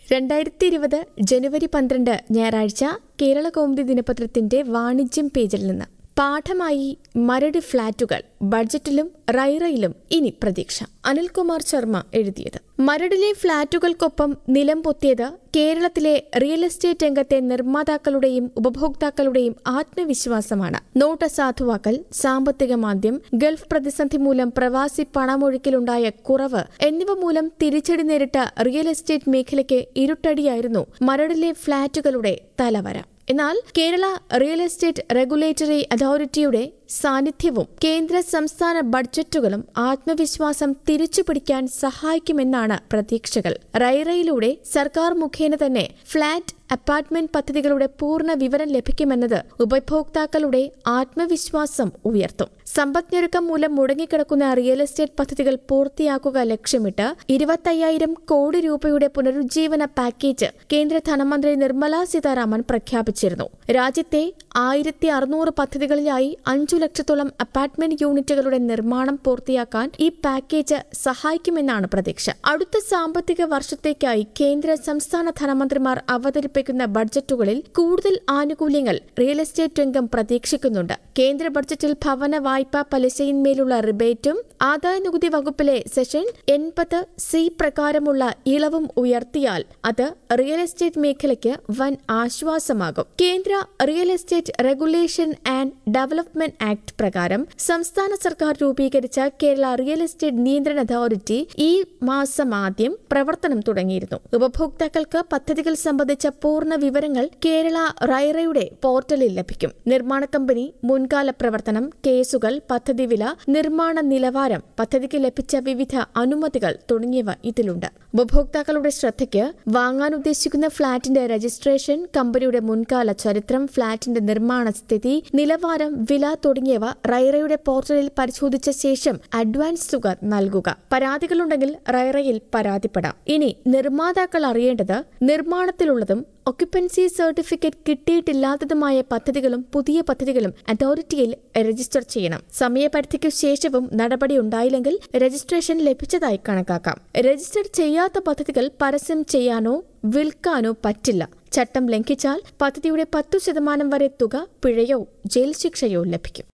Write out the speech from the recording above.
രണ്ടായിരത്തി ഇരുപത് ജനുവരി പന്ത്രണ്ട് ഞായറാഴ്ച കേരള കൗമുദി ദിനപത്രത്തിന്റെ വാണിജ്യം പേജിൽ നിന്ന് പാഠമായി മരട് ഫ്ളാറ്റുകൾ ബഡ്ജറ്റിലും റൈറയിലും ഇനി പ്രതീക്ഷ അനിൽകുമാർ ശർമ്മ എഴുതിയത് മരടിലെ ഫ്ളാറ്റുകൾക്കൊപ്പം നിലം പൊത്തിയത് കേരളത്തിലെ റിയൽ എസ്റ്റേറ്റ് രംഗത്തെ നിർമ്മാതാക്കളുടെയും ഉപഭോക്താക്കളുടെയും ആത്മവിശ്വാസമാണ് നോട്ട് അസാധുവാക്കൽ സാമ്പത്തിക മാന്ദ്യം ഗൾഫ് പ്രതിസന്ധി മൂലം പ്രവാസി പണമൊഴുക്കിലുണ്ടായ കുറവ് എന്നിവ മൂലം തിരിച്ചടി നേരിട്ട റിയൽ എസ്റ്റേറ്റ് മേഖലയ്ക്ക് ഇരുട്ടടിയായിരുന്നു മരടിലെ ഫ്ളാറ്റുകളുടെ തലവര എന്നാൽ കേരള റിയൽ എസ്റ്റേറ്റ് റെഗുലേറ്ററി അതോറിറ്റിയുടെ സാന്നിധ്യവും കേന്ദ്ര സംസ്ഥാന ബഡ്ജറ്റുകളും ആത്മവിശ്വാസം തിരിച്ചുപിടിക്കാൻ സഹായിക്കുമെന്നാണ് പ്രതീക്ഷകൾ റൈറയിലൂടെ സർക്കാർ മുഖേന തന്നെ ഫ്ളാറ്റ് അപ്പാർട്ട്മെന്റ് പദ്ധതികളുടെ പൂർണ്ണ വിവരം ലഭിക്കുമെന്നത് ഉപഭോക്താക്കളുടെ ആത്മവിശ്വാസം ഉയർത്തും സമ്പദ്ഞെരുക്കം മൂലം മുടങ്ങിക്കിടക്കുന്ന റിയൽ എസ്റ്റേറ്റ് പദ്ധതികൾ പൂർത്തിയാക്കുക ലക്ഷ്യമിട്ട് ഇരുപത്തയ്യായിരം കോടി രൂപയുടെ പുനരുജ്ജീവന പാക്കേജ് കേന്ദ്ര ധനമന്ത്രി നിർമ്മല സീതാരാമൻ പ്രഖ്യാപിച്ചിരുന്നു രാജ്യത്തെ ആയിരത്തി അറുന്നൂറ് പദ്ധതികളിലായി അഞ്ചു ലക്ഷത്തോളം അപ്പാർട്ട്മെന്റ് യൂണിറ്റുകളുടെ നിർമ്മാണം പൂർത്തിയാക്കാൻ ഈ പാക്കേജ് സഹായിക്കുമെന്നാണ് പ്രതീക്ഷ അടുത്ത സാമ്പത്തിക വർഷത്തേക്കായി കേന്ദ്ര സംസ്ഥാന ധനമന്ത്രിമാർ അവതരിപ്പിക്കുന്ന ബഡ്ജറ്റുകളിൽ കൂടുതൽ ആനുകൂല്യങ്ങൾ റിയൽ എസ്റ്റേറ്റ് രംഗം പ്രതീക്ഷിക്കുന്നുണ്ട് കേന്ദ്ര ബഡ്ജറ്റിൽ ഭവന വായ്പാ പലിശയിന്മേലുള്ള റിബേറ്റും ആദായ നികുതി വകുപ്പിലെ സെഷൻ എൺപത് സി പ്രകാരമുള്ള ഇളവും ഉയർത്തിയാൽ അത് റിയൽ എസ്റ്റേറ്റ് മേഖലയ്ക്ക് വൻ ആശ്വാസമാകും കേന്ദ്ര real estate regulation and development act പ്രകാരം സംസ്ഥാന സർക്കാർ രൂപീകരിച്ച കേരള റിയൽ എസ്റ്റേറ്റ് നിയന്ത്രണ അതോറിറ്റി ഈ മാസം ആദ്യം പ്രവർത്തനം തുടങ്ങിയിരുന്നു ഉപഭോക്താക്കൾക്ക് പദ്ധതികൾ സംബന്ധിച്ച പൂർണ്ണ വിവരങ്ങൾ കേരള റൈറയുടെ പോർട്ടലിൽ ലഭിക്കും നിർമ്മാണ കമ്പനി മുൻകാല പ്രവർത്തനം കേസുകൾ പദ്ധതി വില നിർമ്മാണ നിലവാരം പദ്ധതിക്ക് ലഭിച്ച വിവിധ അനുമതികൾ തുടങ്ങിയവ ഇതിലുണ്ട് ഉപഭോക്താക്കളുടെ ശ്രദ്ധയ്ക്ക് വാങ്ങാൻ ഉദ്ദേശിക്കുന്ന ഫ്ളാറ്റിന്റെ രജിസ്ട്രേഷൻ കമ്പനിയുടെ മുൻകാല ചരിത്രം ഫ്ളാറ്റിന്റെ നിർമ്മാണ സ്ഥിതി നിലവാരം വില തുടങ്ങിയവ റൈറയുടെ പോർട്ടലിൽ പരിശോധിച്ച ശേഷം അഡ്വാൻസ് തുക നൽകുക പരാതികളുണ്ടെങ്കിൽ റൈറയിൽ പരാതിപ്പെടാം ഇനി നിർമ്മാതാക്കൾ അറിയേണ്ടത് നിർമ്മാണത്തിലുള്ളതും ഒക്യുപ്പൻസി സർട്ടിഫിക്കറ്റ് കിട്ടിയിട്ടില്ലാത്തതുമായ പദ്ധതികളും പുതിയ പദ്ധതികളും അതോറിറ്റിയിൽ രജിസ്റ്റർ ചെയ്യണം സമയപരിധിക്കു ശേഷവും നടപടി ഉണ്ടായില്ലെങ്കിൽ രജിസ്ട്രേഷൻ ലഭിച്ചതായി കണക്കാക്കാം രജിസ്റ്റർ ചെയ്യാത്ത പദ്ധതികൾ പരസ്യം ചെയ്യാനോ വിൽക്കാനോ പറ്റില്ല ചട്ടം ലംഘിച്ചാൽ പദ്ധതിയുടെ പത്തു ശതമാനം വരെ തുക പിഴയോ ജയിൽ ശിക്ഷയോ ലഭിക്കും